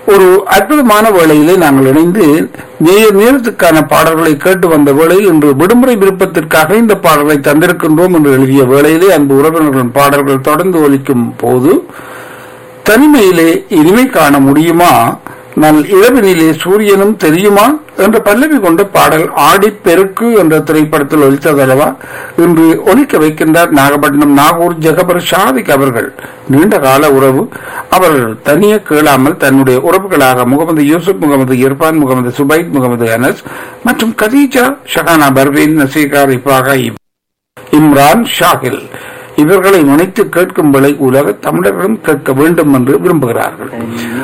ஒரு அற்புதமான வேளையிலே நாங்கள் இணைந்து நேர நேரத்துக்கான பாடல்களை கேட்டு வந்த வேளையில் இன்று விடுமுறை விருப்பத்திற்காக இந்த பாடல்களை தந்திருக்கின்றோம் என்று எழுதிய வேளையிலே அன்பு உறவினர்களின் பாடல்கள் தொடர்ந்து ஒலிக்கும் போது தனிமையிலே இனிமை காண முடியுமா நல் இரவினிலே சூரியனும் தெரியுமா என்ற பல்லவி கொண்ட பாடல் ஆடிப் பெருக்கு என்ற திரைப்படத்தில் ஒலித்ததல்லவா இன்று ஒலிக்க வைக்கின்றார் நாகப்பட்டினம் நாகூர் ஜெகபர் ஷாதிக் அவர்கள் நீண்ட கால உறவு அவர் தனியே கேளாமல் தன்னுடைய உறவுகளாக முகமது யூசுப் முகமது இர்பான் முகமது சுபைத் முகமது அனஸ் மற்றும் கதீஜா ஷஹானா பர்வீன் நசீகா ரிஃபாகா இம்ரான் ஷாகில் இவர்களை நினைத்து கேட்கும் வேளை உலக தமிழர்களும் கேட்க வேண்டும் என்று விரும்புகிறார்கள்